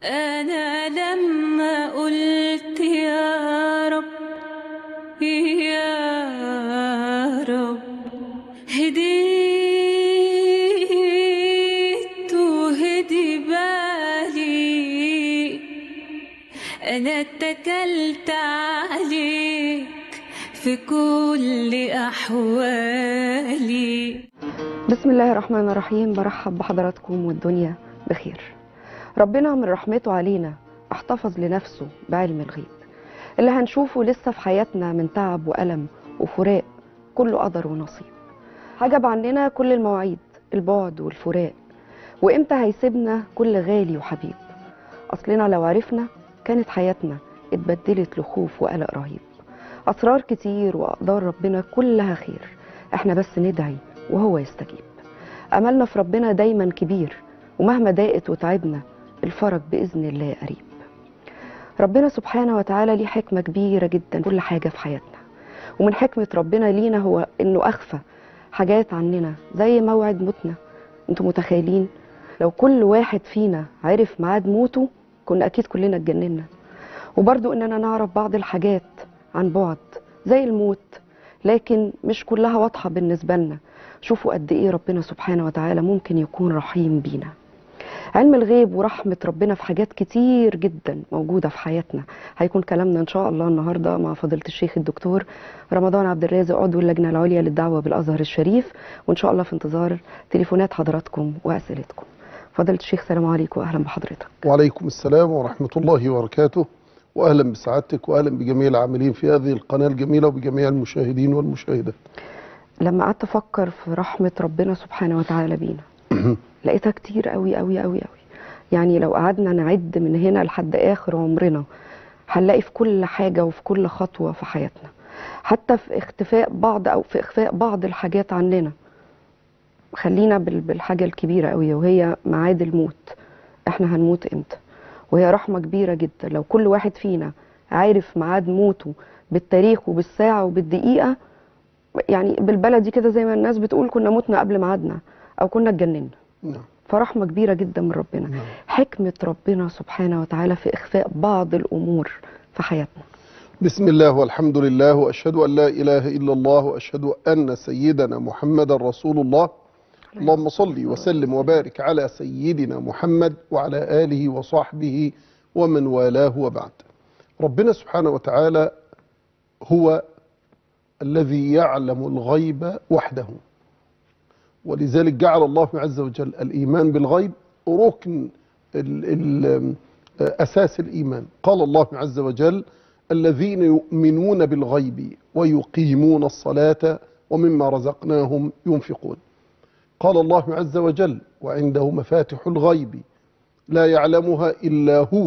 أنا لما قلت يا رب يا رب هديت وهدي بالي أنا اتكلت عليك في كل أحوالي بسم الله الرحمن الرحيم برحب بحضراتكم والدنيا بخير ربنا من رحمته علينا احتفظ لنفسه بعلم الغيب اللي هنشوفه لسه في حياتنا من تعب وألم وفراق كله قدر ونصيب حجب عننا كل المواعيد البعد والفراق وامتى هيسيبنا كل غالي وحبيب اصلنا لو عرفنا كانت حياتنا اتبدلت لخوف وقلق رهيب اسرار كتير واقدار ربنا كلها خير احنا بس ندعي وهو يستجيب املنا في ربنا دايما كبير ومهما ضاقت وتعبنا الفرج باذن الله قريب ربنا سبحانه وتعالى ليه حكمه كبيره جدا كل حاجه في حياتنا ومن حكمه ربنا لينا هو انه اخفى حاجات عننا زي موعد موتنا انتوا متخيلين لو كل واحد فينا عرف ميعاد موته كنا اكيد كلنا اتجننا وبرضو اننا نعرف بعض الحاجات عن بعد زي الموت لكن مش كلها واضحه بالنسبه لنا شوفوا قد ايه ربنا سبحانه وتعالى ممكن يكون رحيم بينا علم الغيب ورحمة ربنا في حاجات كتير جدا موجودة في حياتنا هيكون كلامنا إن شاء الله النهاردة مع فضيلة الشيخ الدكتور رمضان عبد الرازق عضو اللجنة العليا للدعوة بالأزهر الشريف وإن شاء الله في انتظار تليفونات حضراتكم وأسئلتكم فضيلة الشيخ سلام عليكم وأهلا بحضرتك وعليكم السلام ورحمة الله وبركاته وأهلا بسعادتك وأهلا بجميع العاملين في هذه القناة الجميلة وبجميع المشاهدين والمشاهدات لما قعدت أفكر في رحمة ربنا سبحانه وتعالى بينا لقيتها كتير قوي قوي قوي قوي يعني لو قعدنا نعد من هنا لحد آخر عمرنا هنلاقي في كل حاجة وفي كل خطوة في حياتنا حتى في اختفاء بعض أو في إخفاء بعض الحاجات عننا خلينا بال- بالحاجة الكبيرة قوي وهي ميعاد الموت احنا هنموت امتى وهي رحمة كبيرة جدا لو كل واحد فينا عارف ميعاد موته بالتاريخ وبالساعة وبالدقيقة يعني بالبلدي كده زي ما الناس بتقول كنا متنا قبل ميعادنا أو كنا اتجننا نعم فرحمة كبيرة جدا من ربنا نعم. حكمة ربنا سبحانه وتعالى في إخفاء بعض الأمور في حياتنا بسم الله والحمد لله وأشهد أن لا إله إلا الله وأشهد أن سيدنا محمد رسول الله اللهم صل وسلم وبارك على سيدنا محمد وعلى آله وصحبه ومن والاه وبعد ربنا سبحانه وتعالى هو الذي يعلم الغيب وحده ولذلك جعل الله عز وجل الإيمان بالغيب ركن ال ال أساس الإيمان قال الله عز وجل الذين يؤمنون بالغيب ويقيمون الصلاة ومما رزقناهم ينفقون قال الله عز وجل وعنده مفاتح الغيب لا يعلمها إلا هو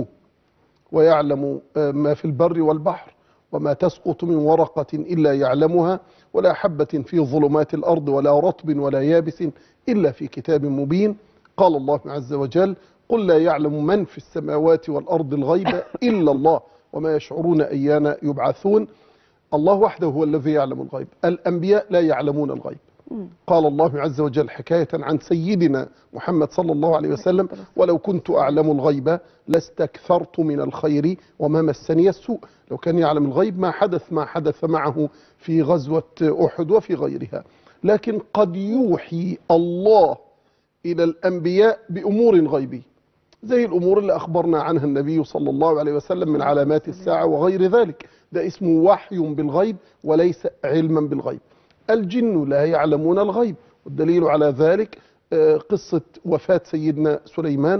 ويعلم آه، ما في البر والبحر وما تسقط من ورقة إلا يعلمها ولا حبة في ظلمات الأرض ولا رطب ولا يابس إلا في كتاب مبين قال الله عز وجل قل لا يعلم من في السماوات والأرض الغيب إلا الله وما يشعرون أيان يبعثون الله وحده هو الذي يعلم الغيب الأنبياء لا يعلمون الغيب قال الله عز وجل حكاية عن سيدنا محمد صلى الله عليه وسلم ولو كنت أعلم الغيب لاستكثرت من الخير وما مسني السوء لو كان يعلم الغيب ما حدث ما حدث معه في غزوة أحد وفي غيرها لكن قد يوحي الله إلى الأنبياء بأمور غيبية زي الأمور اللي أخبرنا عنها النبي صلى الله عليه وسلم من علامات الساعة وغير ذلك ده اسمه وحي بالغيب وليس علما بالغيب الجن لا يعلمون الغيب والدليل على ذلك آه، قصة وفاة سيدنا سليمان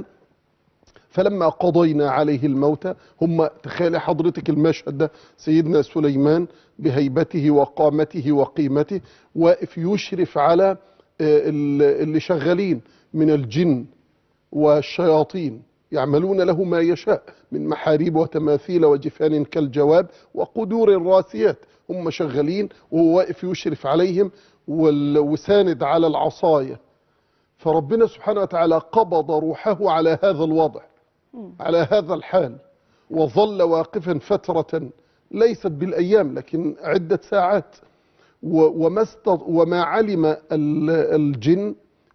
فلما قضينا عليه الموت هم تخيل حضرتك المشهد ده سيدنا سليمان بهيبته وقامته وقيمته واقف يشرف على آه، ال- اللي شغالين من الجن والشياطين يعملون له ما يشاء من محاريب وتماثيل وجفان كالجواب وقدور الراسيات هم شغالين وهو واقف يشرف عليهم وال- وساند على العصاية فربنا سبحانه وتعالى قبض روحه على هذا الوضع على هذا الحال وظل واقفا فترة ليست بالأيام لكن عدة ساعات و- وما است- وما علم ال- الجن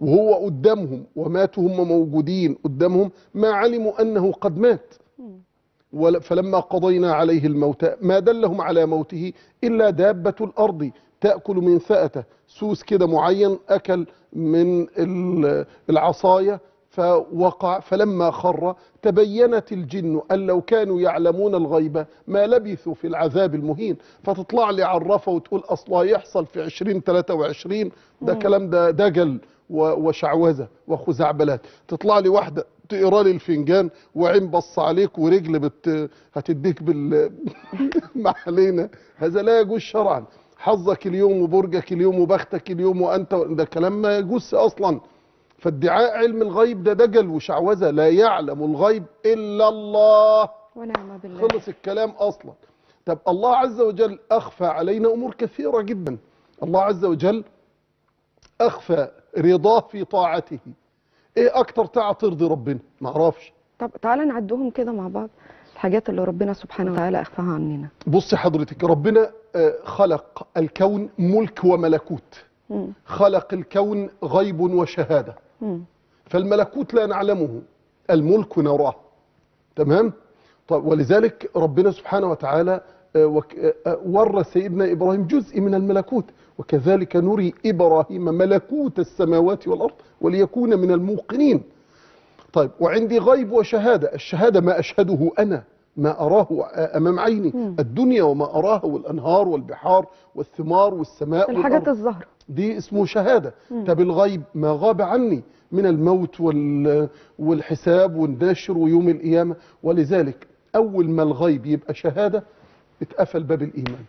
وهو قدامهم وماتوا هم موجودين قدامهم ما علموا أنه قد مات ول- فلما قضينا عليه الموت ما دلهم على موته إلا دابة الأرض تأكل من ثأته سوس كده معين أكل من ال- العصاية فوقع فلما خر تبينت الجن أن لو كانوا يعلمون الغيب ما لبثوا في العذاب المهين فتطلع لي عرفة وتقول أصلا يحصل في 2023 ده كلام ده دجل و- وشعوذة وخزعبلات تطلع لي واحدة تقرا لي الفنجان وعين بص عليك ورجل بت هتديك بال ما علينا هذا لا يجوز شرعا حظك اليوم وبرجك اليوم وبختك اليوم وانت ده كلام ما يجوز اصلا فادعاء علم الغيب ده دجل وشعوذه لا يعلم الغيب الا الله ونعم بالله خلص الكلام اصلا طب الله عز وجل اخفى علينا امور كثيره جدا الله عز وجل اخفى رضاه في طاعته ايه اكتر طاعه ترضي ربنا ما اعرفش طب تعالى نعدهم كده مع بعض الحاجات اللي ربنا سبحانه وتعالى اخفاها عننا بص حضرتك ربنا آه، خلق الكون ملك وملكوت مم. خلق الكون غيب وشهاده مم. فالملكوت لا نعلمه الملك نراه تمام طيب ولذلك ربنا سبحانه وتعالى آه، وك- آه، آه، ورى سيدنا ابراهيم جزء من الملكوت وكذلك نري ابراهيم ملكوت السماوات والارض وليكون من الموقنين طيب وعندي غيب وشهاده الشهاده ما اشهده انا ما اراه امام عيني الدنيا وما اراه والانهار والبحار والثمار والسماء الحاجات والأرض. الظاهرة دي اسمه شهادة طب الغيب ما غاب عني من الموت وال والحساب والنشر ويوم القيامة ولذلك أول ما الغيب يبقى شهادة اتقفل باب الإيمان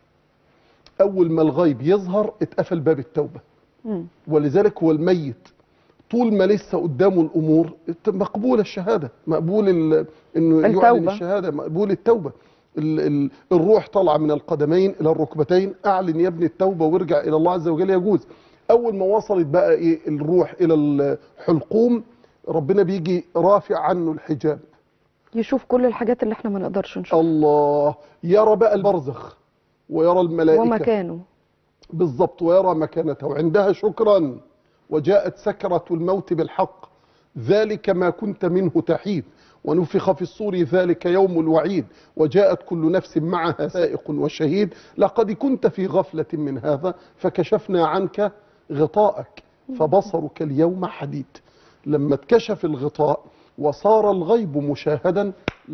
أول ما الغيب يظهر اتقفل باب التوبة مم. ولذلك هو الميت طول ما لسه قدامه الامور مقبول الشهاده مقبول ال- انه يعلن التوبة. الشهاده مقبول التوبه ال ال الروح طالعه من القدمين الى الركبتين اعلن يا ابني التوبه وارجع الى الله عز وجل يجوز اول ما وصلت بقى ايه الروح الى الحلقوم ربنا بيجي رافع عنه الحجاب يشوف كل الحاجات اللي احنا ما نقدرش نشوفها الله يرى بقى البرزخ ويرى الملائكه ومكانه بالضبط ويرى مكانته عندها شكرا وجاءت سكرة الموت بالحق ذلك ما كنت منه تحيد ونفخ في الصور ذلك يوم الوعيد وجاءت كل نفس معها سائق وشهيد لقد كنت في غفلة من هذا فكشفنا عنك غطاءك فبصرك اليوم حديد لما اتكشف الغطاء وصار الغيب مشاهدا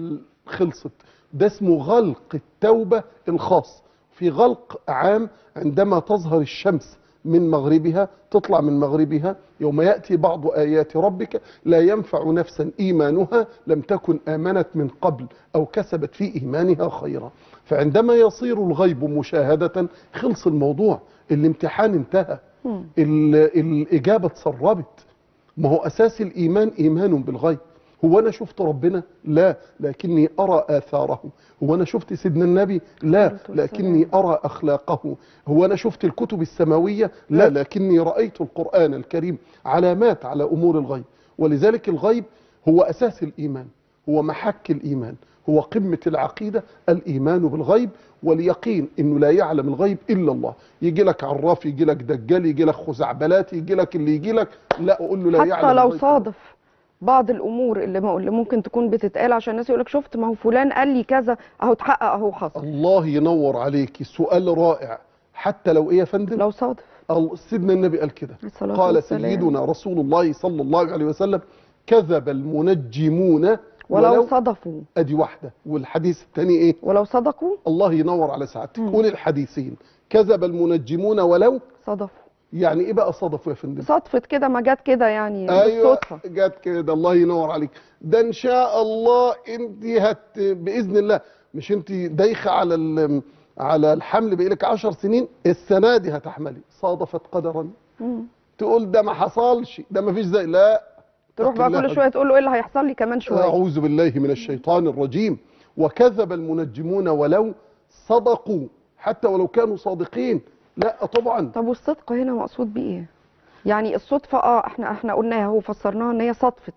خلصت ده اسمه غلق التوبة الخاص في غلق عام عندما تظهر الشمس من مغربها تطلع من مغربها يوم يأتي بعض آيات ربك لا ينفع نفسا إيمانها لم تكن آمنت من قبل أو كسبت في إيمانها خيرا فعندما يصير الغيب مشاهدة خلص الموضوع الامتحان انتهى ال- الإجابة تسربت ما هو أساس الإيمان إيمان بالغيب هو أنا شفت ربنا لا لكني أرى آثاره هو أنا شفت سيدنا النبي لا عليه الصلاة لكني أرى أخلاقه هو أنا شفت الكتب السماوية لا لكني رأيت القرآن الكريم علامات على أمور الغيب ولذلك الغيب هو أساس الإيمان هو محك الإيمان هو قمة العقيدة الإيمان بالغيب واليقين إنه لا يعلم الغيب إلا الله يجي لك عراف يجي لك دجال يجي لك خزعبلات يجي لك اللي يجي لك لا أقول له لا يعلم حتى لو الغيب. صادف بعض الامور اللي, ما اللي ممكن تكون بتتقال عشان الناس يقول لك شفت ما هو فلان قال لي كذا اهو اتحقق اهو حصل الله ينور عليك سؤال رائع حتى لو ايه يا فندم لو صادف ال- سيدنا النبي قال كده الصلاة قال والسلام. سيدنا رسول الله صلى الله عليه وسلم كذب المنجمون ولو صدفوا ادي واحده والحديث الثاني ايه ولو صدقوا الله ينور على سعادتك قول الحديثين كذب المنجمون ولو صدفوا يعني ايه بقى صدفوا يا فندم صدفت كده ما جت كده يعني ايوه بالصدفه جت كده الله ينور عليك ده ان شاء الله انت هت باذن الله مش انت دايخه على ال- على الحمل بقالك 10 سنين السنه دي هتحملي صادفت قدرا مم. تقول ده ما حصلش ده ما فيش زي لا تروح بقى اتق كل الله. شويه تقول له ايه اللي هيحصل لي كمان شويه أعوذ بالله من الشيطان الرجيم وكذب المنجمون ولو صدقوا حتى ولو كانوا صادقين لا طبعا طب والصدق هنا مقصود بيه ايه يعني الصدفه اه احنا احنا قلناها هو فسرناها ان هي صدفه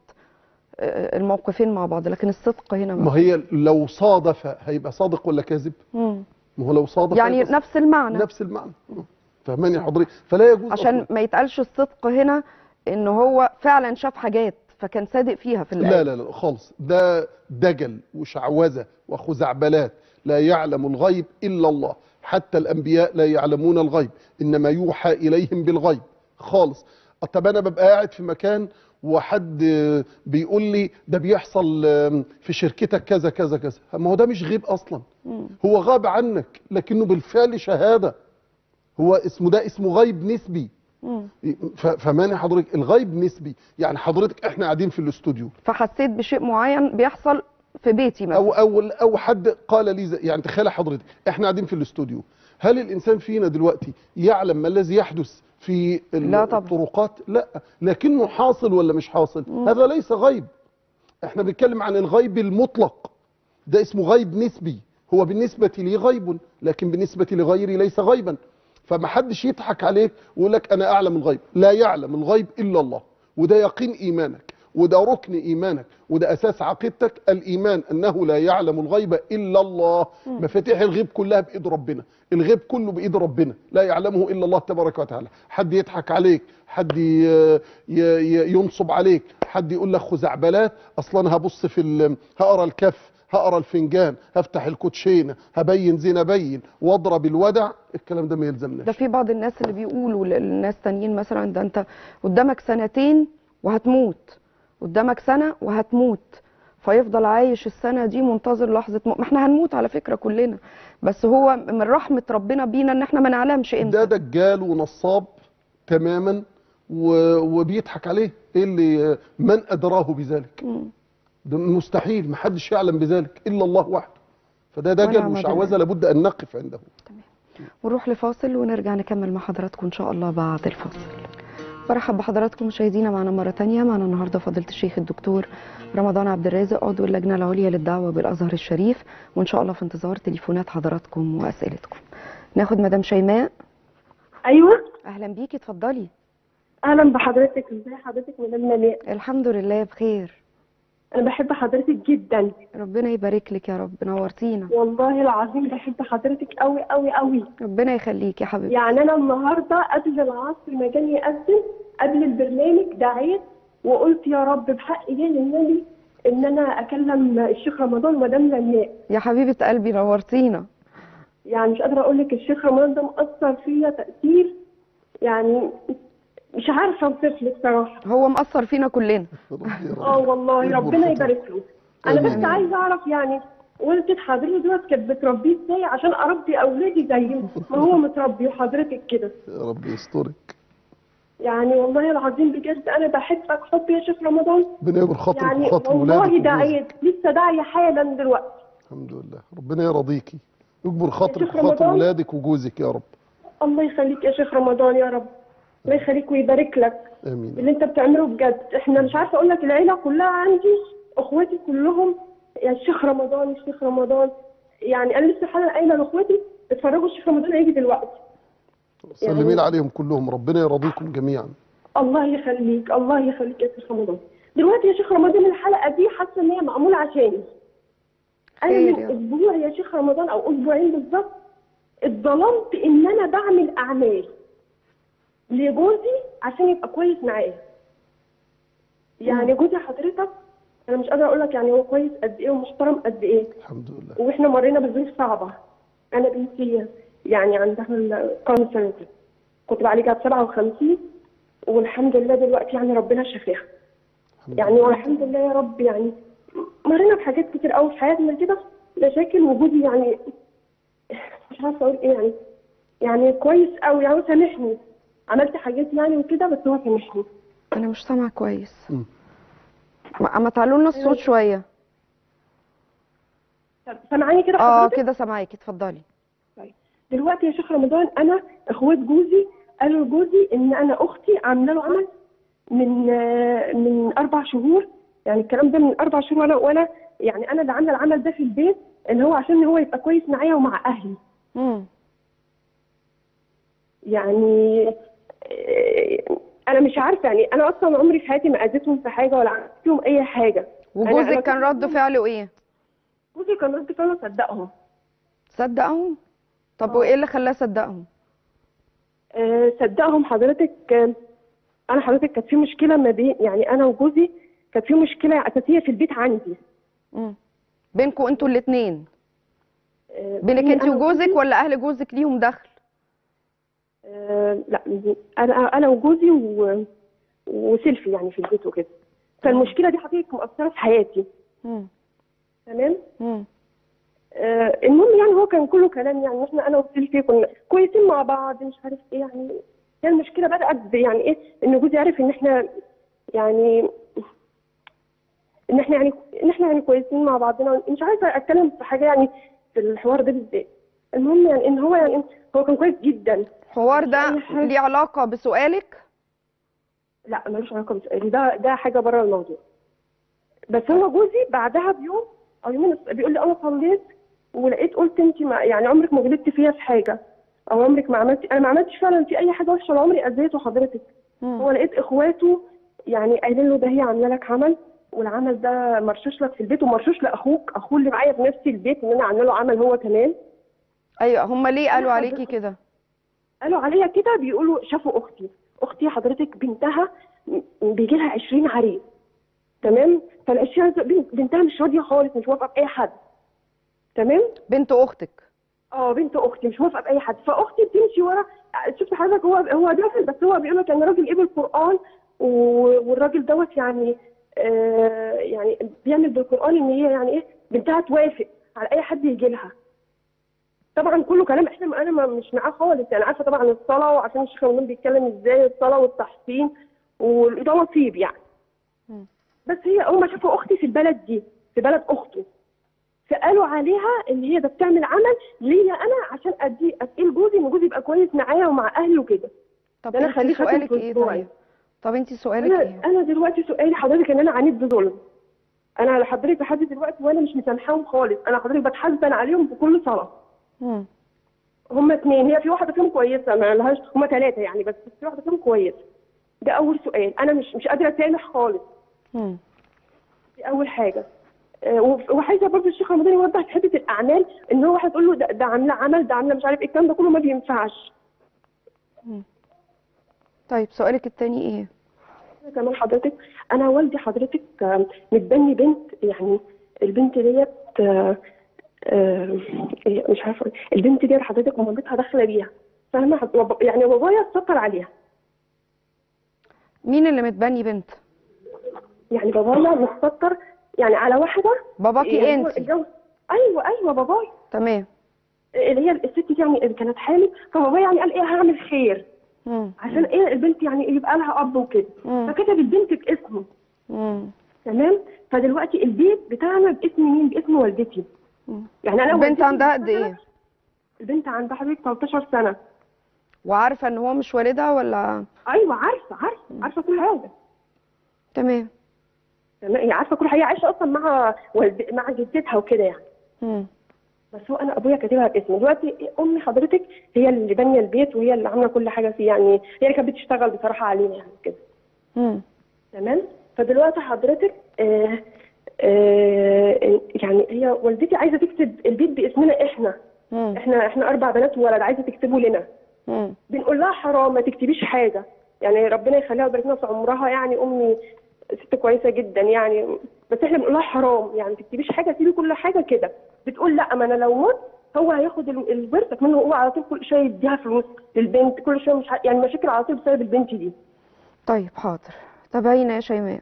آه، الموقفين مع بعض لكن الصدق هنا ما هي لو صادف هيبقى صادق ولا كاذب مم. ما هو لو صادف يعني هيبقى نفس المعنى نفس المعنى فهماني حضرتك فلا يجوز عشان أصلاً. ما يتقالش الصدق هنا ان هو فعلا شاف حاجات فكان صادق فيها في الآية لا لا لا خالص ده دجل وشعوذة وخزعبلات لا يعلم الغيب إلا الله حتى الأنبياء لا يعلمون الغيب إنما يوحى إليهم بالغيب خالص طب أنا ببقى قاعد في مكان وحد بيقول لي ده بيحصل في شركتك كذا كذا كذا ما هو ده مش غيب أصلا مم. هو غاب عنك لكنه بالفعل شهادة هو اسمه ده اسمه غيب نسبي مم. ف- فمانع حضرتك الغيب نسبي يعني حضرتك احنا قاعدين في الاستوديو فحسيت بشيء معين بيحصل في بيتي مثلا او او او حد قال لي زي- يعني تخيل حضرتك احنا قاعدين في الاستوديو هل الانسان فينا دلوقتي يعلم ما الذي يحدث في ال- لا طبعا. الطرقات لا لكنه حاصل ولا مش حاصل هذا ليس غيب احنا بنتكلم عن الغيب المطلق ده اسمه غيب نسبي هو بالنسبة لي غيب لكن بالنسبة لغيري ليس غيبا فما حدش يضحك عليك ويقول لك انا اعلم الغيب لا يعلم الغيب الا الله وده يقين ايمانك وده ركن ايمانك وده اساس عقيدتك الايمان انه لا يعلم الغيب الا الله مفاتيح الغيب كلها بايد ربنا الغيب كله بايد ربنا لا يعلمه الا الله تبارك وتعالى حد يضحك عليك حد ي- ي- ي- ينصب عليك حد يقول لك خزعبلات اصلا هبص في ال- هقرا الكف هقرا الفنجان هفتح الكوتشينه هبين زين ابين واضرب الودع الكلام ده ما يلزمناش ده في بعض الناس اللي بيقولوا للناس تانيين مثلا ده انت قدامك سنتين وهتموت قدامك سنة وهتموت فيفضل عايش السنة دي منتظر لحظة موت ما احنا هنموت على فكرة كلنا بس هو من رحمة ربنا بينا ان احنا ما نعلمش ده امتى دجال ونصاب تماما و- وبيضحك عليه ايه اللي من ادراه بذلك مم. ده مستحيل محدش يعلم بذلك الا الله وحده فده دجل ونعم وشعوذه بالله. لابد ان نقف عنده ونروح لفاصل ونرجع نكمل مع حضراتكم ان شاء الله بعد الفاصل برحب بحضراتكم مشاهدينا معنا مرة تانية معنا النهاردة فضيلة الشيخ الدكتور رمضان عبد الرازق عضو اللجنة العليا للدعوة بالأزهر الشريف وإن شاء الله في انتظار تليفونات حضراتكم وأسئلتكم ناخد مدام شيماء ايوه أهلا بيكي اتفضلي اهلا بحضرتك ازي حضرتك مدام نماء الحمد لله بخير انا بحب حضرتك جدا ربنا يبارك لك يا رب نورتينا والله العظيم بحب حضرتك قوي قوي قوي ربنا يخليك يا حبيبتي يعني انا النهارده قبل العصر ما كان يأذن قبل البرنامج دعيت وقلت يا رب بحق ايه للنبي ان انا اكلم الشيخ رمضان ومدام نماء يا حبيبة قلبي نورتينا يعني مش قادره اقول لك الشيخ رمضان ده مأثر فيا تأثير يعني مش عارفه اوصف لك صراحه هو مأثر فينا كلنا ربي يرضى. اه والله يكبر ربنا خطوة. يبارك له انا بس آمين. عايزه اعرف يعني والدة حضرتك دلوقتي كانت بتربيه ازاي عشان اربي اولادي زيه ما هو متربي وحضرتك كده يا رب يسترك يعني والله العظيم بجد انا بحبك حب يا شيخ رمضان ربنا يبر خاطرك يعني وخاطر ولادك والله وجوزك. دعيت لسه داعيه حالا دلوقتي الحمد لله ربنا يرضيكي يكبر خاطرك شيخ وخاطر رمضان. ولادك وجوزك يا رب الله يخليك يا شيخ رمضان يا رب الله يخليك ويبارك لك امين اللي انت بتعمله بجد احنا مش عارفه اقول لك العيله كلها عندي اخواتي كلهم يا الشيخ رمضان الشيخ رمضان يعني انا لسه حالا قايله لاخواتي اتفرجوا الشيخ رمضان هيجي دلوقتي سلمي لي عليهم كلهم ربنا يرضيكم جميعا الله يخليك الله يخليك يا شيخ رمضان دلوقتي يا شيخ رمضان الحلقه دي حاسه ان هي معموله عشاني انا خير من يا رب. اسبوع يا شيخ رمضان او اسبوعين بالظبط اتظلمت ان انا بعمل اعمال لجوزي عشان يبقى كويس معايا يعني جوزي حضرتك انا مش قادره اقول لك يعني هو كويس قد ايه ومحترم قد ايه الحمد لله واحنا مرينا بظروف صعبه انا بنتي يعني عندها الكانسر وكده. كنت بعالجها ب 57 والحمد لله دلوقتي يعني ربنا شفاها الحمد يعني لله. والحمد لله يا رب يعني مرينا بحاجات كتير قوي في حياتنا كده مشاكل وجودي يعني مش عارفه اقول ايه يعني يعني كويس قوي يعني هو سامحني عملت حاجات يعني وكده بس هو سامحني أنا مش سامعة كويس مم. ما ما تعلوا لنا الصوت شوية طب سامعاني كده اه حضرتك؟ كده سامعاكي اتفضلي طيب. دلوقتي يا شيخ رمضان انا اخوات جوزي قالوا لجوزي ان انا اختي عامله له عمل من آه، من اربع شهور يعني الكلام ده من اربع شهور وانا وانا يعني انا اللي عامله العمل ده في البيت اللي هو عشان هو يبقى كويس معايا ومع اهلي مم. يعني آه، انا مش عارفه يعني انا اصلا عمري في حياتي ما اذيتهم في حاجه ولا عملت لهم اي حاجه أنا- أنا وجوزك كان كنت- رد فعله ايه جوزي كان رد فعله صدقهم صدقهم طب آه. وايه اللي خلاه صدقهم آه، صدقهم حضرتك آه، انا حضرتك كانت في مشكله ما بين يعني انا وجوزي كانت في مشكله اساسيه في البيت عندي مم. بينكم انتوا الاثنين آه، بينك بيني انت أنا وجوزك ولا اهل جوزك ليهم دخل آه، لا انا انا وجوزي و... وسيلفي يعني في البيت وكده فالمشكله دي حضرتك مؤثره في حياتي مم. تمام مم. آه المهم يعني هو كان كله كلام يعني احنا انا وسيلفي كنا كويسين مع بعض مش عارف ايه يعني هي المشكله بدات ب- يعني ايه ان جوزي عرف ان احنا يعني ان احنا يعني ان احنا يعني كويسين مع بعضنا مش عايزه اتكلم في حاجه يعني في الحوار ده بالذات المهم يعني ان هو يعني هو كان كويس جدا الحوار ده أي حاجة. ليه علاقة بسؤالك لا ملوش علاقه بسؤالي ده ده حاجه بره الموضوع بس هو جوزي بعدها بيوم او يومين بيقول لي انا صليت ولقيت قلت انت ما يعني عمرك ما غلطتي فيا في حاجه او عمرك ما عملتي انا ما عملتش فعلا في اي حاجه وحشه ولا عمري اذيته حضرتك هو لقيت اخواته يعني قايلين له ده هي عامله لك عمل والعمل ده مرشوش لك في البيت ومرشوش لاخوك اخوه اللي معايا في نفس البيت ان انا عامله له عمل هو كمان ايوه هم ليه قالوا أنا عليكي حضرتك- كده قالوا عليا كده بيقولوا شافوا اختي اختي حضرتك بنتها بيجي لها 20 عريس تمام فال 20 عريس بنت- بنتها مش راضيه خالص مش موافقه باي حد تمام بنت اختك اه بنت اختي مش موافقه باي حد فاختي بتمشي ورا شفت حضرتك هو هو داخل بس هو بيقول لك ان راجل قبل القران و- والراجل دوت يعني آه يعني بيعمل بالقران ان هي يعني ايه بنتها توافق على اي حد يجي لها طبعا كله كلام احنا انا ما مش معاه خالص يعني عارفه طبعا الصلاه وعشان الشيخ رمضان بيتكلم ازاي الصلاه والتحصين وده نصيب يعني مم. بس هي هم شافوا اختي في البلد دي في بلد اخته فقالوا عليها ان هي ده بتعمل عمل ليا انا عشان ادي اسئل جوزي ان جوزي يبقى كويس معايا ومع اهلي وكده طب ده أنا انت خليه خاتم سؤالك في ايه أسبوعي. طيب طب انت سؤالك انا ايه انا دلوقتي سؤالي حضرتك ان انا عانيت بظلم انا لحضرتك لحد دلوقتي وانا مش مسامحاهم خالص انا حضرتك بتحزن عليهم في كل صلاه مم. هما اثنين هي في واحده فيهم كويسه ما لهاش هما ثلاثه يعني بس في واحده فيهم كويسه ده اول سؤال انا مش مش قادره اسامح خالص مم. دي اول حاجه آه، وف- وعايزه برضه الشيخ رمضان يوضح في حته الاعمال ان هو واحد تقول له ده, ده عامله عمل ده عامله مش عارف ايه الكلام ده كله ما بينفعش طيب سؤالك التاني ايه كمان حضرتك انا والدي حضرتك آه، متبني بنت يعني البنت ديت آه، آه، إيه، مش عارفه أقول. البنت ديت حضرتك مامتها داخله بيها فاهمه حض- وب- يعني بابايا ستر عليها مين اللي متبني بنت يعني بابايا مستر يعني على واحده باباكي يعني هو انت الجو- ايوه ايوه بابايا تمام اللي هي الست دي يعني اللي كانت حامل فبابايا يعني قال ايه هعمل خير مم. عشان ايه البنت يعني يبقى لها اب وكده مم. فكتب البنت باسمه مم. تمام فدلوقتي البيت بتاعنا باسم مين باسم والدتي مم. يعني انا البنت والدتي عندها قد بتشتغل- ايه البنت عندها حوالي 13 سنه وعارفه ان هو مش والدها ولا ايوه عارفه عارفه عارفه كل حاجه تمام تمام هي عارفه كل حاجه هي عايشه اصلا مع والد... مع جدتها وكده يعني مم. بس هو انا ابويا كاتبها باسمي دلوقتي امي حضرتك هي اللي بانيه البيت وهي اللي عامله كل حاجه فيه يعني هي اللي كانت بتشتغل بصراحه علينا يعني كده مم. تمام فدلوقتي حضرتك آه آه يعني هي والدتي عايزه تكتب البيت باسمنا احنا مم. احنا احنا اربع بنات وولد عايزه تكتبه لنا مم. بنقول لها حرام ما تكتبيش حاجه يعني ربنا يخليها ويبارك لنا في عمرها يعني امي ست كويسه جدا يعني بس احنا بنقول لها حرام يعني ما تكتبيش حاجه سيبي كل حاجه كده بتقول لا ما انا لو مت هو هياخد ال- الورث منه هو على طول كل شويه يديها فلوس للبنت كل شويه مش ع- يعني مشاكل على طول بسبب البنت دي طيب حاضر تابعينا يا شيماء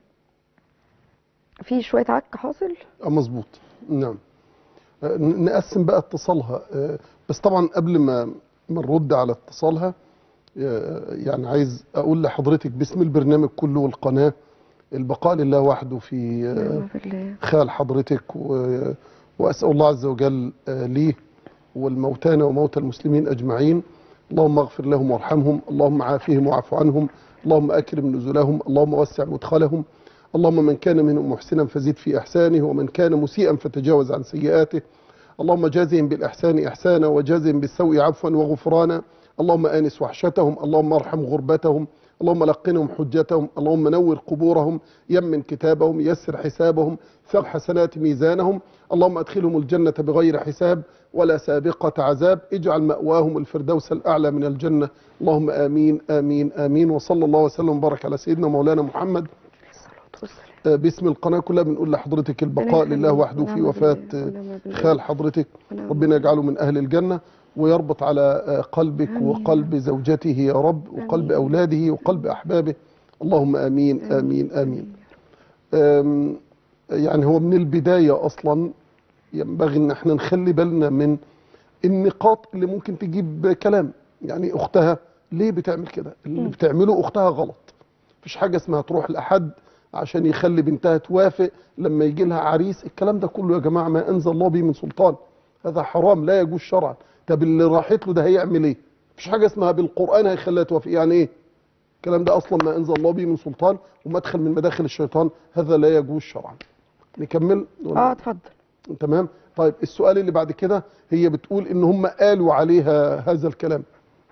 في شويه عك حاصل آه، مظبوط نعم آه، ن- نقسم بقى اتصالها آه، بس طبعا قبل ما ما نرد على اتصالها آه، يعني عايز اقول لحضرتك باسم البرنامج كله والقناه البقاء لله وحده في آه، نعم بالله خال حضرتك و- واسال الله عز وجل آه، ليه والموتانا وموتى المسلمين اجمعين اللهم اغفر لهم وارحمهم اللهم عافهم واعف عنهم اللهم اكرم نزلهم اللهم وسع مدخلهم اللهم من كان منهم محسنا فزد في احسانه ومن كان مسيئا فتجاوز عن سيئاته اللهم جازهم بالاحسان احسانا وجازهم بالسوء عفوا وغفرانا اللهم انس وحشتهم اللهم ارحم غربتهم اللهم لقنهم حجتهم اللهم نور قبورهم يمن كتابهم يسر حسابهم ثق حسنات ميزانهم اللهم ادخلهم الجنة بغير حساب ولا سابقة عذاب اجعل مأواهم الفردوس الأعلى من الجنة اللهم آمين آمين آمين وصلى الله وسلم وبارك على سيدنا مولانا محمد الصلاة والسلام آه، باسم القناة كلها بنقول لحضرتك البقاء ربنا لله يخليك. وحده في ونعم وفاة بالله. آه، ونعم بالله. خال حضرتك ونعم ربنا يجعله من أهل الجنة ويربط على آه، قلبك آمين. وقلب زوجته يا رب وقلب آمين. أولاده وقلب أحبابه اللهم آمين آمين آمين آم، يعني هو من البداية أصلا ينبغي أن احنا نخلي بالنا من النقاط اللي ممكن تجيب كلام يعني أختها ليه بتعمل كده اللي بتعمله أختها غلط مفيش حاجة اسمها تروح لأحد عشان يخلي بنتها توافق لما يجي لها عريس الكلام ده كله يا جماعة ما أنزل الله به من سلطان هذا حرام لا يجوز شرعا طب اللي راحت له ده هيعمل ايه مفيش حاجة اسمها بالقرآن هيخليها توافق يعني ايه الكلام ده اصلا ما انزل الله به من سلطان ومدخل من مداخل الشيطان هذا لا يجوز شرعا نكمل ولا- اه اتفضل تمام طيب السؤال اللي بعد كده هي بتقول ان هم قالوا عليها هذا الكلام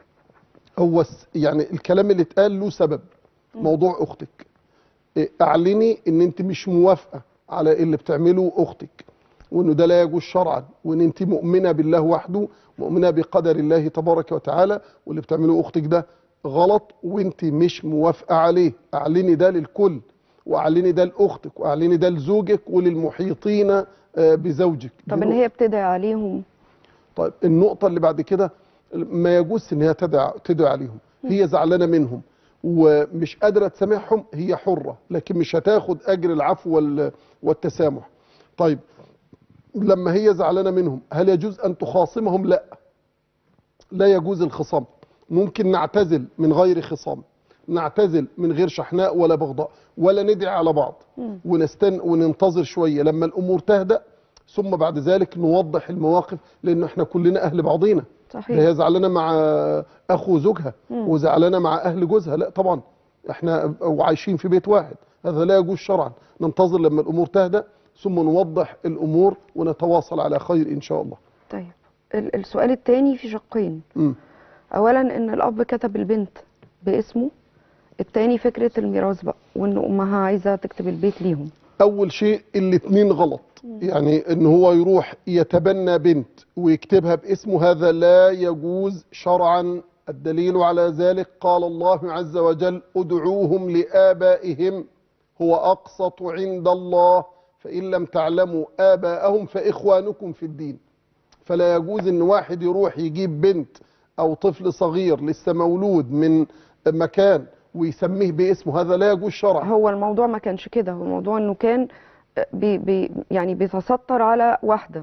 هو الس- يعني الكلام اللي اتقال له سبب موضوع اختك إيه، اعلني ان انت مش موافقه على اللي بتعمله اختك وانه ده لا يجوز شرعا وان انت مؤمنه بالله وحده مؤمنه بقدر الله تبارك وتعالى واللي بتعمله اختك ده غلط وانت مش موافقه عليه اعلني ده للكل واعلني ده لاختك واعلني ده لزوجك وللمحيطين آه، بزوجك طب دي ان هي بتدعي عليهم طيب النقطة اللي بعد كده ما يجوز ان هي تدعى تدعي عليهم هي زعلانة منهم ومش قادرة تسامحهم هي حرة لكن مش هتاخد اجر العفو وال- والتسامح طيب لما هي زعلانة منهم هل يجوز ان تخاصمهم لا لا يجوز الخصام ممكن نعتزل من غير خصام نعتزل من غير شحناء ولا بغضاء ولا ندعي على بعض ونستن وننتظر شوية لما الامور تهدأ ثم بعد ذلك نوضح المواقف لان احنا كلنا اهل بعضينا ده صحيح هي زعلانه مع اخو زوجها وزعلانه مع اهل جوزها لا طبعا احنا وعايشين في بيت واحد هذا لا يجوز شرعا ننتظر لما الامور تهدأ ثم نوضح الامور ونتواصل على خير ان شاء الله طيب ال- السؤال الثاني في شقين مم. اولا ان الاب كتب البنت باسمه التاني فكره الميراث بقى وان امها عايزه تكتب البيت ليهم اول شيء الاتنين غلط يعني ان هو يروح يتبنى بنت ويكتبها باسمه هذا لا يجوز شرعا الدليل على ذلك قال الله عز وجل ادعوهم لآبائهم هو أقسط عند الله فإن لم تعلموا آباءهم فإخوانكم في الدين فلا يجوز ان واحد يروح يجيب بنت او طفل صغير لسه مولود من مكان ويسميه باسمه هذا لا يجوز شرعا هو الموضوع ما كانش كده هو الموضوع انه كان بي بي يعني بيتستر على واحده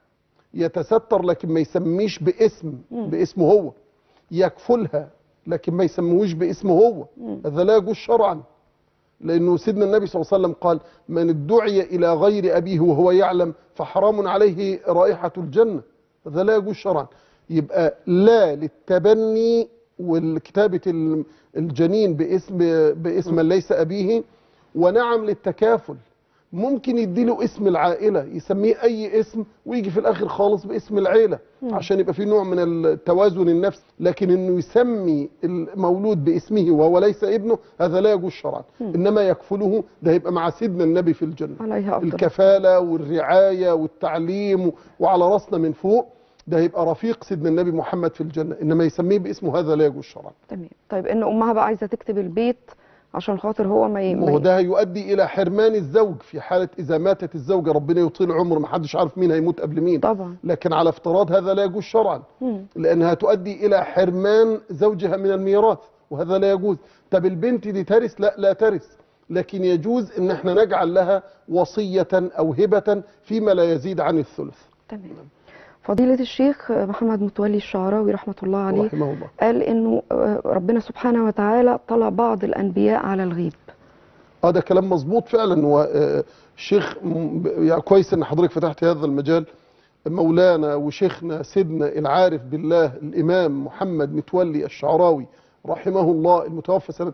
يتستر لكن ما يسميش باسم باسمه هو يكفلها لكن ما يسموش باسمه هو هذا لا يجوز شرعا لانه سيدنا النبي صلى الله عليه وسلم قال من ادعي الى غير ابيه وهو يعلم فحرام عليه رائحه الجنه هذا لا يجوز شرعا يبقى لا للتبني والكتابه ال- الجنين باسم باسم من ليس ابيه ونعم للتكافل ممكن يديله اسم العائلة يسميه أي اسم ويجي في الآخر خالص باسم العيلة عشان يبقى في نوع من التوازن النفسي لكن إنه يسمي المولود باسمه وهو ليس ابنه هذا لا يجوز شرعا إنما يكفله ده يبقى مع سيدنا النبي في الجنة عليها افضل الكفالة والرعاية والتعليم وعلى راسنا من فوق ده يبقى رفيق سيدنا النبي محمد في الجنة إنما يسميه باسمه هذا لا يجوز شرعا تمام طيب ان امها بقى عايزه تكتب البيت عشان خاطر هو ما ي... ما وهو ي- ده هيؤدي الى حرمان الزوج في حاله اذا ماتت الزوجه ربنا يطيل عمر ما حدش عارف مين هيموت قبل مين طبعا لكن على افتراض هذا لا يجوز شرعا مم. لانها تؤدي الى حرمان زوجها من الميراث وهذا لا يجوز طب البنت دي ترث لا لا ترث لكن يجوز ان احنا نجعل لها وصيه او هبه فيما لا يزيد عن الثلث تمام فضيلة الشيخ محمد متولي الشعراوي رحمة الله عليه رحمه الله قال انه آه، ربنا سبحانه وتعالى طلع بعض الانبياء على الغيب اه ده كلام مظبوط فعلا والشيخ يعني كويس ان حضرتك فتحت هذا المجال مولانا وشيخنا سيدنا العارف بالله الامام محمد متولي الشعراوي رحمه الله المتوفى سنه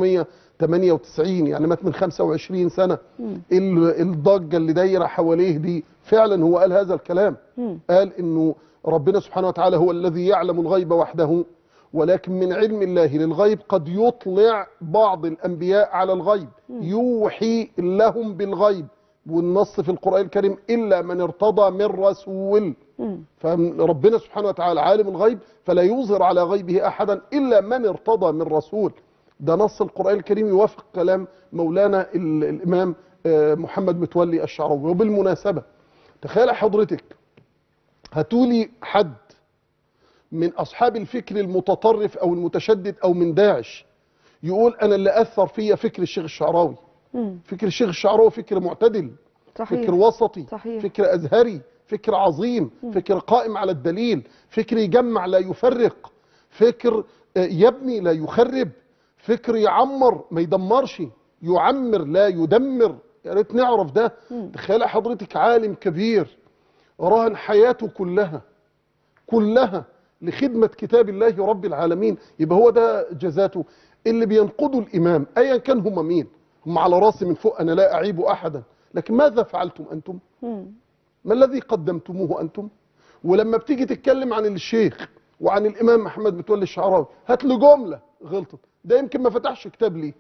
1998 يعني مات من 25 سنه ال- الضجه اللي دايره حواليه دي فعلا هو قال هذا الكلام مم. قال انه ربنا سبحانه وتعالى هو الذي يعلم الغيب وحده ولكن من علم الله للغيب قد يطلع بعض الأنبياء على الغيب يوحي لهم بالغيب والنص في القرآن الكريم إلا من ارتضى من رسول مم. فربنا سبحانه وتعالى عالم الغيب فلا يظهر على غيبه أحدا إلا من ارتضى من رسول ده نص القرآن الكريم يوافق كلام مولانا ال- الإمام آه، محمد متولي الشعراوي وبالمناسبة تخيل حضرتك هاتولي حد من أصحاب الفكر المتطرف أو المتشدد أو من داعش يقول أنا اللي أثر فيا فكر الشيخ الشعراوي مم. فكر الشيخ الشعراوي فكر معتدل صحيح فكر وسطي صحيح. فكر أزهري فكر عظيم فكر قائم على الدليل فكر يجمع لا يفرق فكر آه، يبني لا يخرب فكر يعمر ما يدمرش يعمر لا يدمر يا ريت نعرف ده تخيل حضرتك عالم كبير راهن حياته كلها كلها لخدمة كتاب الله رب العالمين يبقى هو ده جزاته اللي بينقضوا الإمام أيا كان هم مين هم على راسي من فوق أنا لا أعيب أحدا لكن ماذا فعلتم أنتم مم. ما الذي قدمتموه أنتم ولما بتيجي تتكلم عن الشيخ وعن الإمام محمد متولي الشعراوي هات له جملة غلطت ده يمكن ما فتحش كتاب ليه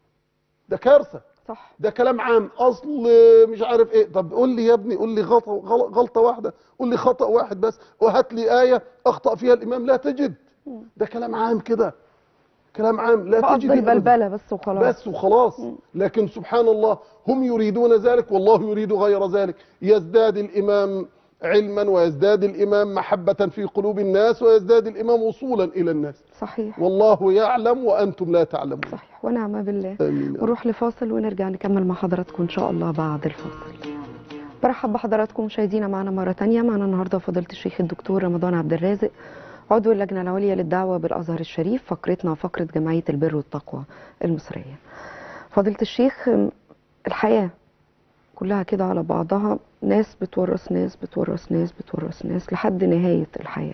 ده كارثة صح ده كلام عام اصل مش عارف ايه طب قول لي يا ابني قول لي غلطه غل- غلطه واحده قول لي خطا واحد بس وهات لي ايه اخطا فيها الامام لا تجد ده كلام عام كده كلام عام لا بقصد تجد أبداً. البلبله بس وخلاص بس وخلاص لكن سبحان الله هم يريدون ذلك والله يريد غير ذلك يزداد الامام علما ويزداد الامام محبه في قلوب الناس ويزداد الامام وصولا الى الناس صحيح والله يعلم وانتم لا تعلمون صحيح ونعم بالله امين يا رب. نروح لفاصل ونرجع نكمل مع حضراتكم ان شاء الله بعد الفاصل برحب بحضراتكم مشاهدينا معنا مرة تانية معنا النهاردة فضيلة الشيخ الدكتور رمضان عبد الرازق عضو اللجنة العليا للدعوة بالأزهر الشريف فقرتنا فقرة جمعية البر والتقوى المصرية فضيلة الشيخ م، الحياة كلها كده على بعضها ناس بتورث ناس بتورث ناس بتورث ناس لحد نهاية الحياة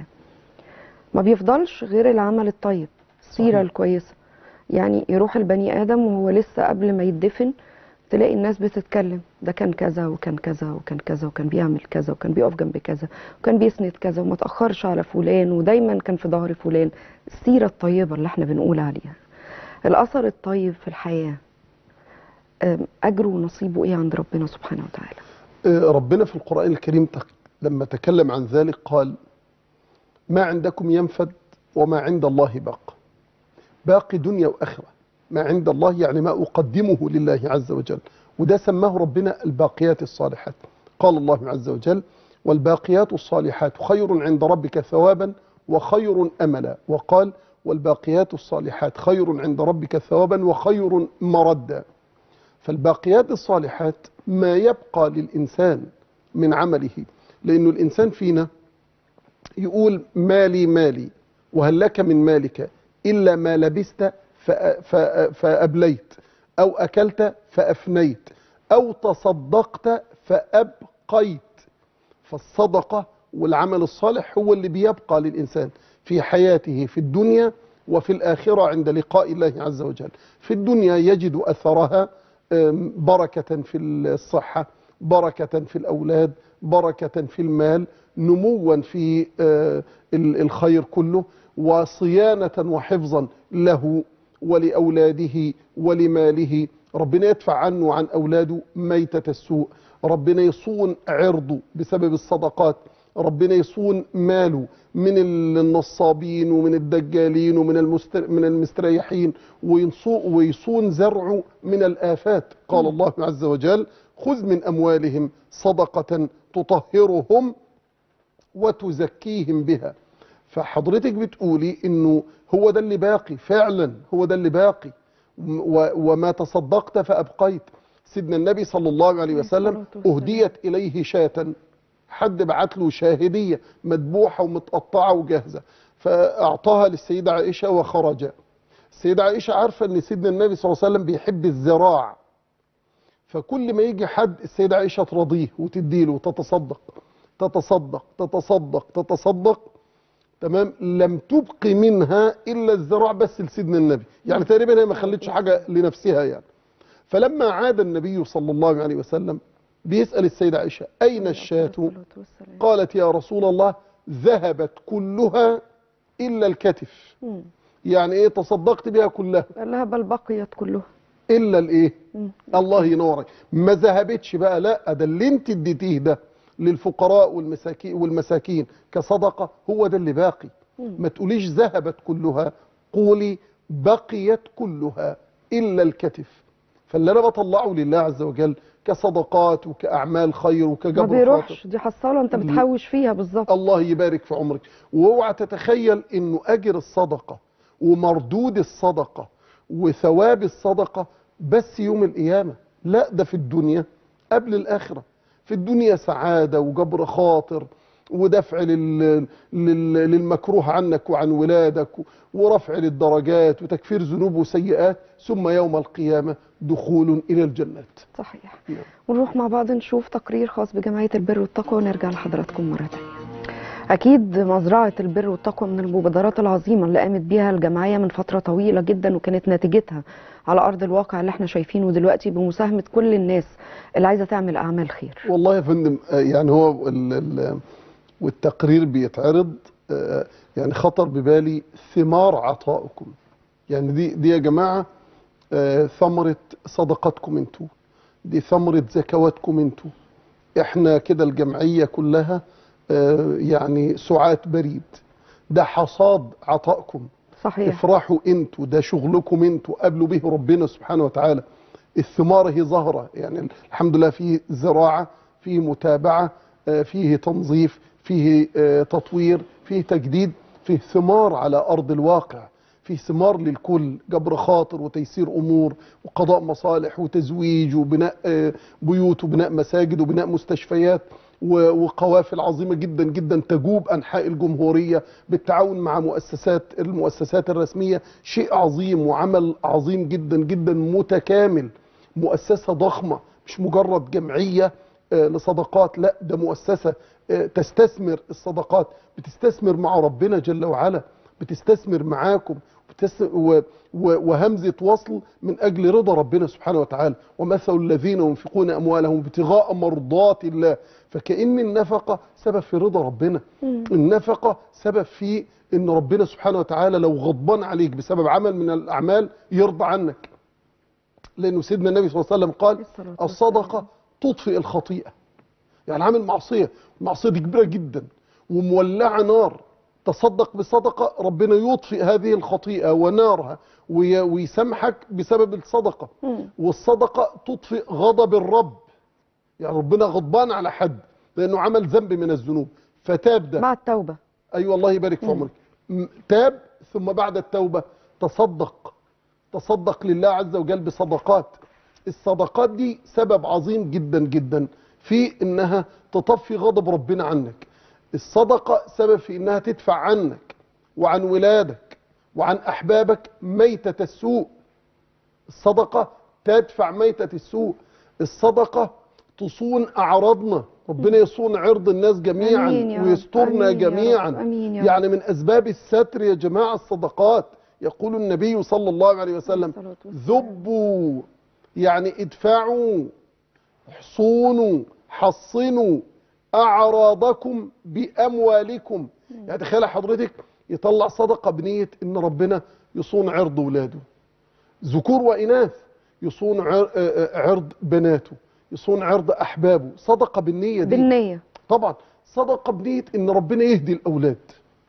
ما بيفضلش غير العمل الطيب السيرة صحيح. الكويسة يعني يروح البني آدم وهو لسه قبل ما يدفن تلاقي الناس بتتكلم ده كان كذا وكان كذا وكان كذا وكان بيعمل كذا وكان بيقف جنب كذا وكان بيسند كذا وما تأخرش على فلان ودايما كان في ظهر فلان السيرة الطيبة اللي احنا بنقول عليها الأثر الطيب في الحياة أم، أجره ونصيبه إيه عند ربنا سبحانه وتعالى آه، ربنا في القرآن الكريم تك- لما تكلم عن ذلك قال ما عندكم ينفد وما عند الله باق باقي دنيا وآخرة ما عند الله يعني ما أقدمه لله عز وجل وده سماه ربنا الباقيات الصالحات قال الله عز وجل والباقيات الصالحات خير عند ربك ثوابا وخير أملا وقال والباقيات الصالحات خير عند ربك ثوابا وخير مردا فالباقيات الصالحات ما يبقى للإنسان من عمله لأنه الإنسان فينا يقول مالي مالي وهل لك من مالك إلا ما لبست فأ- فأ- فأبليت أو أكلت فأفنيت أو تصدقت فأبقيت فالصدقة والعمل الصالح هو اللي بيبقى للإنسان في حياته في الدنيا وفي الآخرة عند لقاء الله عز وجل في الدنيا يجد أثرها أم، بركة في الصحة بركة في الأولاد بركة في المال نموا في آه، ال- الخير كله وصيانة وحفظا له ولأولاده ولماله ربنا يدفع عنه وعن أولاده ميتة السوء ربنا يصون عرضه بسبب الصدقات ربنا يصون ماله من النصابين ومن الدجالين ومن المستر من المستريحين وينصو- ويصون زرعه من الآفات قال الله عز وجل خذ من أموالهم صدقة تطهرهم وتزكيهم بها فحضرتك بتقولي انه هو ده اللي باقي فعلا هو ده اللي باقي و- وما تصدقت فابقيت سيدنا النبي صلى الله عليه وسلم الصلاة والسلام. اهديت اليه شاة حد بعت له شاهديه مذبوحه ومتقطعه وجاهزه فاعطاها للسيده عائشه وخرج السيده عائشه عارفه ان سيدنا النبي صلى الله عليه وسلم بيحب الزراع فكل ما يجي حد السيدة عائشة ترضيه وتديله وتتصدق تتصدق تتصدق تتصدق تمام لم تبقي منها إلا الزراع بس لسيدنا النبي يعني تقريبا هي ما خلتش حاجة لنفسها يعني فلما عاد النبي صلى الله عليه وسلم بيسأل السيدة عائشة أين الشاة الصلاة والسلام. قالت يا رسول الله ذهبت كلها الا الكتف مم. يعني ايه تصدقت بها كلها قال لها بل بقيت كلها الا الايه مم. الله ينورك ما ذهبتش بقى لا ده اللي انت اديتيه ده للفقراء والمساكين والمساكين كصدقه هو ده اللي باقي ما تقوليش ذهبت كلها قولي بقيت كلها الا الكتف فاللي انا بطلعه لله عز وجل كصدقات وكاعمال خير ما وكجبر خاطر بيروحش دي حصاله انت بتحوش فيها بالظبط الله يبارك في عمرك واوعى تتخيل انه اجر الصدقه ومردود الصدقه وثواب الصدقه بس يوم القيامه لا ده في الدنيا قبل الاخره في الدنيا سعاده وجبر خاطر ودفع لل... لل... للمكروه عنك وعن ولادك ورفع للدرجات وتكفير ذنوب وسيئات ثم يوم القيامه دخول الى الجنات صحيح نعم. ونروح مع بعض نشوف تقرير خاص بجمعيه البر والتقوى ونرجع لحضراتكم مره تانية أكيد مزرعة البر والتقوى من المبادرات العظيمة اللي قامت بيها الجمعية من فترة طويلة جدا وكانت نتيجتها على أرض الواقع اللي احنا شايفينه دلوقتي بمساهمة كل الناس اللي عايزة تعمل أعمال خير والله يا فندم آه، يعني هو ال ال والتقرير بيتعرض آه، يعني خطر ببالي ثمار عطائكم يعني دي دي يا جماعه آه، ثمره صدقاتكم انتوا دي ثمره زكواتكم انتوا احنا كده الجمعيه كلها آه، يعني سعات بريد ده حصاد عطائكم صحيح افرحوا انتوا ده شغلكم انتوا قابلوا به ربنا سبحانه وتعالى الثمار هي ظاهره يعني الحمد لله فيه زراعه فيه متابعه آه، فيه تنظيف فيه آه، تطوير فيه تجديد فيه ثمار على ارض الواقع فيه ثمار للكل جبر خاطر وتيسير امور وقضاء مصالح وتزويج وبناء آه، بيوت وبناء مساجد وبناء مستشفيات و- وقوافل عظيمه جدا جدا تجوب انحاء الجمهوريه بالتعاون مع مؤسسات المؤسسات الرسميه شيء عظيم وعمل عظيم جدا جدا متكامل مؤسسه ضخمه مش مجرد جمعيه آه، لصدقات لا ده مؤسسه آه، تستثمر الصدقات بتستثمر مع ربنا جل وعلا بتستثمر معاكم بتس... و... و... وهمزه وصل من اجل رضا ربنا سبحانه وتعالى ومثل الذين ينفقون اموالهم ابتغاء مرضات الله فكأن النفقه سبب في رضا ربنا النفقه سبب في ان ربنا سبحانه وتعالى لو غضبان عليك بسبب عمل من الاعمال يرضى عنك لانه سيدنا النبي صلى الله عليه وسلم قال الصلاة والسلام. الصدقه تطفئ الخطيئه يعني عامل معصيه المعصيه دي كبيره جدا ومولعه نار تصدق بصدقه ربنا يطفئ هذه الخطيئه ونارها وي- ويسامحك بسبب الصدقه مم. والصدقه تطفئ غضب الرب يعني ربنا غضبان على حد لانه عمل ذنب من الذنوب فتاب ده مع التوبة اي أيوة الله يبارك في عمرك م- تاب ثم بعد التوبه تصدق تصدق لله عز وجل بصدقات الصدقات دي سبب عظيم جدا جدا في انها تطفي غضب ربنا عنك الصدقه سبب في انها تدفع عنك وعن ولادك وعن احبابك ميته السوء الصدقه تدفع ميته السوء الصدقه تصون اعراضنا ربنا يصون عرض الناس جميعا آمين يا رب. ويسترنا آمين يا رب. جميعا آمين يا رب. يعني من اسباب الستر يا جماعه الصدقات يقول النبي صلى الله عليه وسلم الصلاة والسلام. ذبوا يعني ادفعوا حصونوا حصنوا اعراضكم باموالكم يعني تخيل حضرتك يطلع صدقه بنيه ان ربنا يصون عرض ولاده ذكور واناث يصون عر- آه، آه، عرض بناته يصون عرض احبابه صدقه بالنيه دي بالنية طبعا صدقه بنيه ان ربنا يهدي الاولاد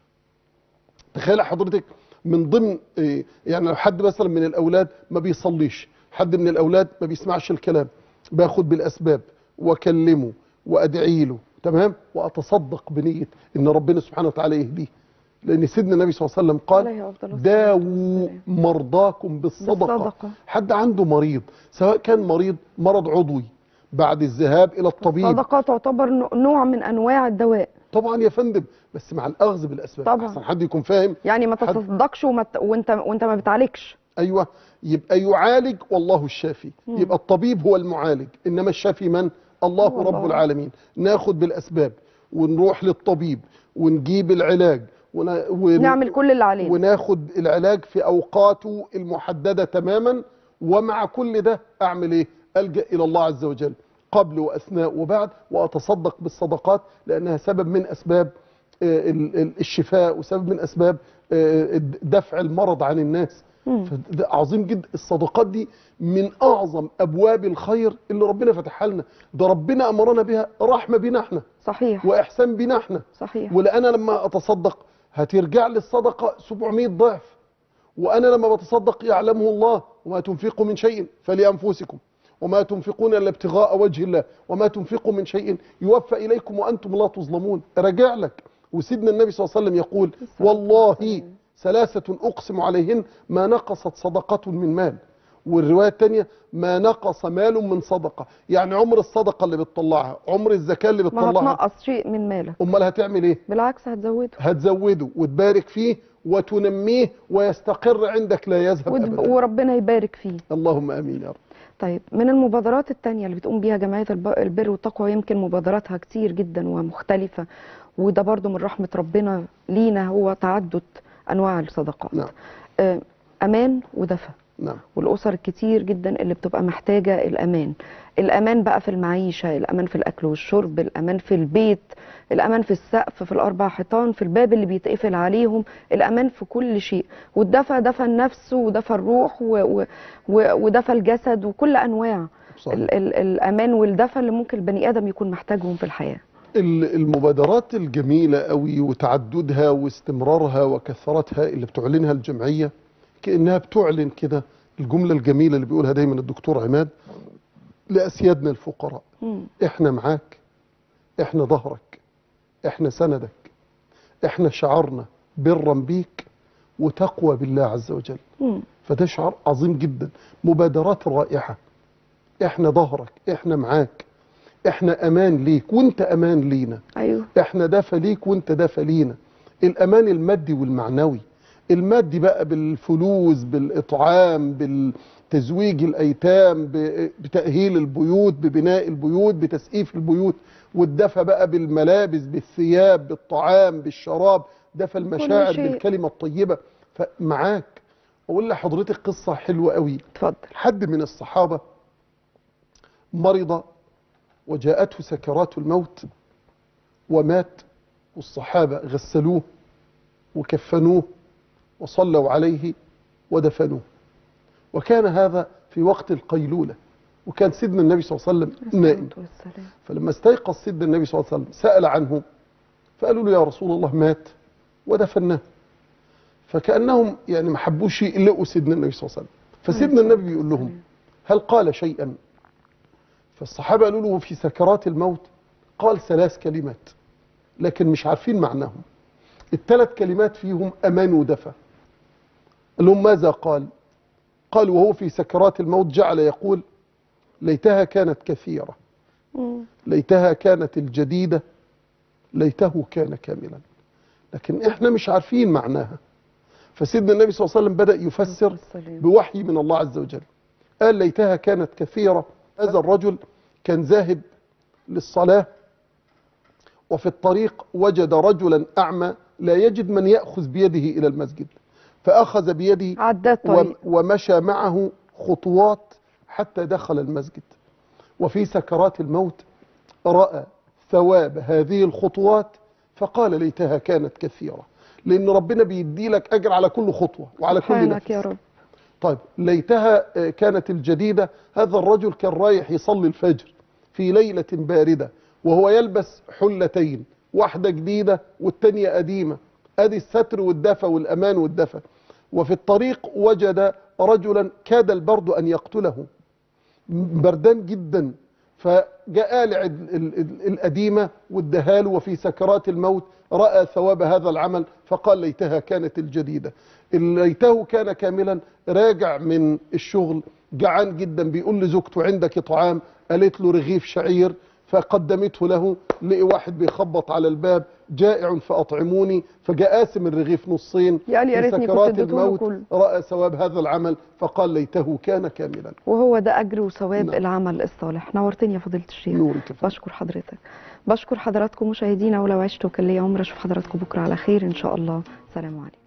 تخيل حضرتك من ضمن إيه، يعني لو حد مثلا من الاولاد ما بيصليش حد من الاولاد ما بيسمعش الكلام باخد بالاسباب واكلمه وادعي له تمام واتصدق بنيه ان ربنا سبحانه وتعالى يهديه لان سيدنا النبي صلى الله عليه وسلم قال عليه أفضل الصلاة داووا والسلام. مرضاكم بالصدقه, بالصدقة. حد عنده مريض سواء كان مريض مرض عضوي بعد الذهاب الى الطبيب الصدقة تعتبر نوع- نوع من أنواع الدواء طبعا يا فندم بس مع الاخذ بالاسباب طبعا. احسن حد يكون فاهم يعني ما حد- تصدقش وما ت- وانت وانت ما بتعالجش ايوه يبقى يعالج والله الشافي يبقى الطبيب هو المعالج انما الشافي من الله هو رب الله. العالمين ناخد بالاسباب ونروح للطبيب ونجيب العلاج ون... ون... نعمل كل اللي علينا وناخد العلاج في اوقاته المحدده تماما ومع كل ده اعمل ايه الجا الى الله عز وجل قبل واثناء وبعد واتصدق بالصدقات لانها سبب من اسباب آه، ال- ال- الشفاء وسبب من اسباب آه، دفع المرض عن الناس مم. فده عظيم جدا الصدقات دي من اعظم ابواب الخير اللي ربنا فتحها لنا ده ربنا امرنا بها رحمه بينا احنا صحيح واحسان بينا احنا صحيح ولا لما اتصدق هترجع لي الصدقه 700 ضعف وانا لما بتصدق يعلمه الله وما تنفقوا من شيء فلانفسكم وما تنفقون الا ابتغاء وجه الله وما تنفقوا من شيء يوفى اليكم وانتم لا تظلمون راجع لك وسيدنا النبي صلى الله عليه وسلم يقول والله ثلاثة أقسم عليهن ما نقصت صدقة من مال والرواية الثانية ما نقص مال من صدقة يعني عمر الصدقة اللي بتطلعها عمر الزكاة اللي ما بتطلعها هتنقص شيء من مالك أمال هتعمل إيه بالعكس هتزوده هتزوده وتبارك فيه وتنميه ويستقر عندك لا يذهب ود- أبدا وربنا يبارك فيه اللهم امين يا رب طيب من المبادرات التانية اللي بتقوم بيها جمعية الب- البر والتقوى يمكن مبادراتها كتير جدا ومختلفة وده برضو من رحمة ربنا لينا هو تعدد أنواع الصدقات نعم. آه، أمان ودفى نعم والأسر الكتير جدا اللي بتبقى محتاجة الأمان الأمان بقى في المعيشة الأمان في الأكل والشرب الأمان في البيت الأمان في السقف في الأربع حيطان في الباب اللي بيتقفل عليهم الأمان في كل شيء والدفى دفى النفس ودفى الروح و و و ودفى الجسد وكل أنواع صحيح. ال ال الأمان والدفى اللي ممكن البني آدم يكون محتاجهم في الحياة ال- المبادرات الجميلة قوي وتعددها واستمرارها وكثرتها اللي بتعلنها الجمعية كأنها بتعلن كده الجملة الجميلة اللي بيقولها دايما الدكتور عماد لأسيادنا الفقراء مم. احنا معاك احنا ظهرك احنا سندك احنا شعرنا برا بيك وتقوى بالله عز وجل مم. فده شعار عظيم جدا مبادرات رائعة احنا ظهرك احنا معاك احنا امان ليك وانت امان لينا أيوه احنا دافى ليك وانت دافى لينا الامان المادي والمعنوي المادي بقى بالفلوس بالاطعام بالتزويج الايتام ب- بتاهيل البيوت ببناء البيوت بتسقيف البيوت والدفى بقى بالملابس بالثياب بالطعام بالشراب دفى المشاعر شيء. بالكلمه الطيبه فمعاك اقول لحضرتك قصه حلوه قوي اتفضل حد من الصحابة مرض وجاءته سكرات الموت ومات والصحابة غسلوه وكفنوه وصلوا عليه ودفنوه وكان هذا في وقت القيلولة وكان سيدنا النبي صلى الله عليه وسلم نائم الصلاة والسلام. فلما استيقظ سيدنا النبي صلى الله عليه وسلم سأل عنه فقالوا له يا رسول الله مات ودفناه فكأنهم يعني ما حبوش يقلقوا سيدنا النبي صلى الله عليه وسلم فسيدنا النبي بيقول لهم هل قال شيئا فالصحابة قالوا له في سكرات الموت قال ثلاث كلمات لكن مش عارفين معناهم الثلاث كلمات فيهم أمان ودفى قال لهم ماذا قال قال وهو في سكرات الموت جعل يقول ليتها كانت كثيرة مم. ليتها كانت الجديدة ليته كان كاملا لكن احنا مش عارفين معناها فسيدنا النبي صلى الله عليه وسلم بدأ يفسر والسلام. بوحي من الله عز وجل قال ليتها كانت كثيرة هذا الرجل كان ذاهب للصلاة وفي الطريق وجد رجلا أعمى لا يجد من يأخذ بيده إلى المسجد فأخذ بيده عداد وم- طريق ومشى معه خطوات حتى دخل المسجد وفي سكرات الموت رأى ثواب هذه الخطوات فقال ليتها كانت كثيرة لأن ربنا بيدي لك أجر على كل خطوة وعلى كل سبحانك نفس يا رب طيب ليتها آه، كانت الجديدة هذا الرجل كان رايح يصلي الفجر في ليلة باردة وهو يلبس حلتين واحدة جديدة والتانية قديمة ادي الستر والدفى والأمان والدفى وفي الطريق وجد رجلا كاد البرد أن يقتله بردان جدا فجاء قالع ال- ال- ال- القديمة والدهال وفي سكرات الموت رأى ثواب هذا العمل فقال ليتها كانت الجديدة ليته كان كاملا راجع من الشغل جعان جدا بيقول لزوجته عندك طعام قالت له رغيف شعير فقدمته له لقي واحد بيخبط على الباب جائع فأطعموني فجاء قاسم الرغيف نصين يعني يا في ريتني كنت سكرات اديته له الموت كله. رأى ثواب هذا العمل فقال ليته كان كاملا وهو ده أجر وثواب نعم. العمل الصالح نورتني يا فضيلة الشيخ نورك يا فندم. بشكر حضرتك بشكر حضراتكم مشاهدينا ولو عشت وكان لي عمر اشوف حضراتكم بكره على خير ان شاء الله سلام عليكم